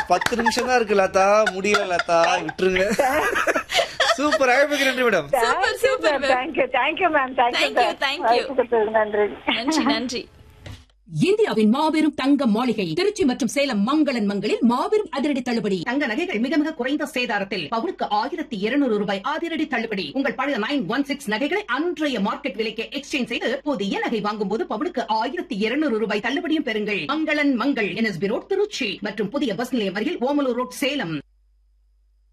பத்து நிமிஷம் தான் இருக்கு லதா முடியல லதா விட்டுருங்க சூப்பர் அழைப்புக்கு நன்றி madam super super ma'am thank you thank you ma'am Thank you, thank you thank you. நன்றி நன்றி நன்றி இந்தியாவின் மாபெரும் தங்க மாளிகை திருச்சி மற்றும் சேலம் மங்களன் மங்களில் மாபெரும் அதிரடி தள்ளுபடி தங்க நகைகள் மிக மிக குறைந்த சேதாரத்தில் பவுனுக்கு ஆயிரத்தி இருநூறு ரூபாய் அதிரடி தள்ளுபடி உங்கள் பழைய நைன் ஒன் சிக்ஸ் நகைகளை அன்றைய மார்க்கெட் விலைக்கு எக்ஸ்சேஞ்ச் செய்து புதிய நகை வாங்கும் போது பவுனுக்கு ஆயிரத்தி இருநூறு ரூபாய் தள்ளுபடியும் பெறுங்கள் மங்களன் மங்கள் என்எஸ்பி ரோட் திருச்சி மற்றும் புதிய பஸ் நிலையம் அருகில் ஓமலூர் ரோட் சேலம்